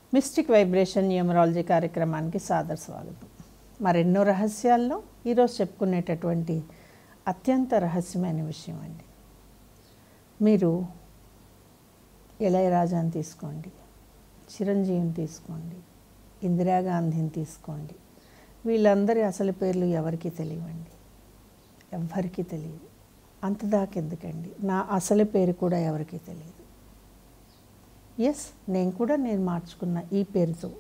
mystic vibration numerology కార్యక్రమానికి సాదర స్వాగతం మరెన్నో రహస్యాల్లో ఈరోజు చెప్పుకునేటటువంటి అత్యంత రహస్యమైన విషయం అండి మీరు ఇళయరాజాని తీసుకోండి చిరంజీవిని తీసుకోండి ఇందిరాగాంధీని తీసుకోండి వీళ్ళందరి అసలు పేర్లు ఎవరికి తెలియవండి ఎవ్వరికీ తెలియదు అంతదాకెందుకండి నా అసలు పేరు కూడా ఎవరికీ తెలియదు ఎస్ నేను కూడా నేను మార్చుకున్న ఈ పేరుతో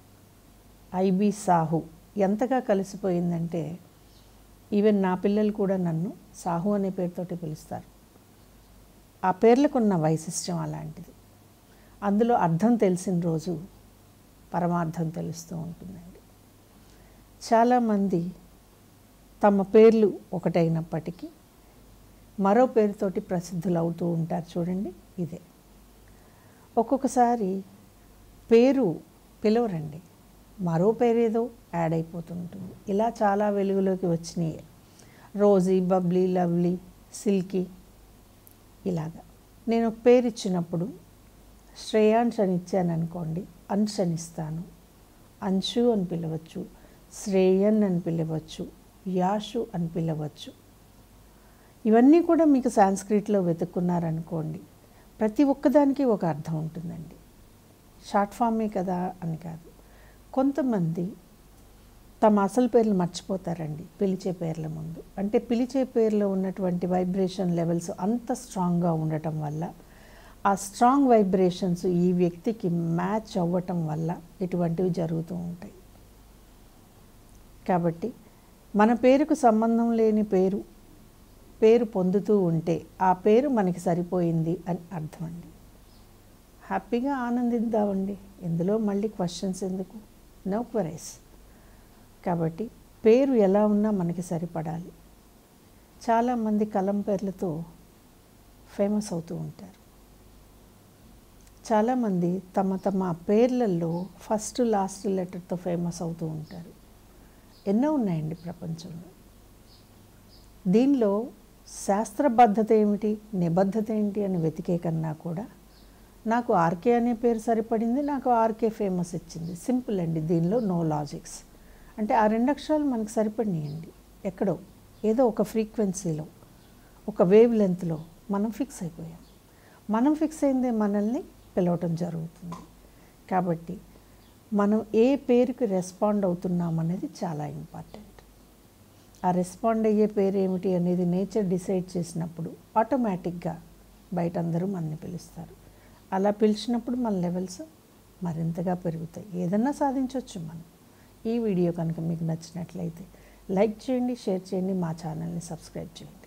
ఐబి సాహు ఎంతగా కలిసిపోయిందంటే ఈవెన్ నా పిల్లలు కూడా నన్ను సాహు అనే పేరుతోటి పిలుస్తారు ఆ పేర్లకున్న వైశిష్ట్యం అలాంటిది అందులో అర్థం తెలిసిన రోజు పరమార్థం తెలుస్తూ ఉంటుందండి చాలామంది తమ పేర్లు ఒకటైనప్పటికీ మరో పేరుతోటి ప్రసిద్ధులు అవుతూ ఉంటారు చూడండి ఇదే ఒక్కొక్కసారి పేరు పిలవరండి మరో పేరేదో యాడ్ అయిపోతుంటుంది ఇలా చాలా వెలుగులోకి వచ్చినాయి రోజీ బబ్లీ లవ్లీ సిల్కీ ఇలాగా నేను ఒక పేరు ఇచ్చినప్పుడు శ్రేయాంశ్ అని ఇచ్చాను అనుకోండి అంశ్ అని ఇస్తాను అంశు అని పిలవచ్చు శ్రేయన్ అని పిలవచ్చు యాషు అని పిలవచ్చు ఇవన్నీ కూడా మీకు సాంస్క్రిట్లో వెతుక్కున్నారనుకోండి ప్రతి ఒక్కదానికి ఒక అర్థం ఉంటుందండి షార్ట్ ఫామే కదా అని కాదు కొంతమంది తమ అసలు పేర్లు మర్చిపోతారండి పిలిచే పేర్ల ముందు అంటే పిలిచే పేర్లో ఉన్నటువంటి వైబ్రేషన్ లెవెల్స్ అంత స్ట్రాంగ్గా ఉండటం వల్ల ఆ స్ట్రాంగ్ వైబ్రేషన్స్ ఈ వ్యక్తికి మ్యాచ్ అవ్వటం వల్ల ఇటువంటివి జరుగుతూ ఉంటాయి కాబట్టి మన పేరుకు సంబంధం లేని పేరు పేరు పొందుతూ ఉంటే ఆ పేరు మనకి సరిపోయింది అని అర్థం అండి హ్యాపీగా ఆనందిద్దామండి ఇందులో మళ్ళీ క్వశ్చన్స్ ఎందుకు నో క్వరైస్ కాబట్టి పేరు ఎలా ఉన్నా మనకి సరిపడాలి చాలామంది కలం పేర్లతో ఫేమస్ అవుతూ ఉంటారు చాలామంది తమ తమ పేర్లలో ఫస్ట్ లాస్ట్ లెటర్తో ఫేమస్ అవుతూ ఉంటారు ఎన్నో ఉన్నాయండి ప్రపంచంలో దీనిలో శాస్త్రబద్ధత ఏమిటి నిబద్ధత ఏంటి అని వెతికే కన్నా కూడా నాకు ఆర్కే అనే పేరు సరిపడింది నాకు ఆర్కే ఫేమస్ ఇచ్చింది సింపుల్ అండి దీనిలో నో లాజిక్స్ అంటే ఆ రెండు అక్షరాలు మనకు సరిపడినాయండి ఎక్కడో ఏదో ఒక ఫ్రీక్వెన్సీలో ఒక వేవ్ లెంత్లో మనం ఫిక్స్ అయిపోయాం మనం ఫిక్స్ అయిందే మనల్ని పిలవటం జరుగుతుంది కాబట్టి మనం ఏ పేరుకి రెస్పాండ్ అవుతున్నాం అనేది చాలా ఇంపార్టెంట్ ఆ రెస్పాండ్ అయ్యే పేరు ఏమిటి అనేది నేచర్ డిసైడ్ చేసినప్పుడు ఆటోమేటిక్గా బయట అందరూ మనని పిలుస్తారు అలా పిలిచినప్పుడు మన లెవెల్స్ మరింతగా పెరుగుతాయి ఏదన్నా సాధించవచ్చు మనం ఈ వీడియో కనుక మీకు నచ్చినట్లయితే లైక్ చేయండి షేర్ చేయండి మా ఛానల్ని సబ్స్క్రైబ్ చేయండి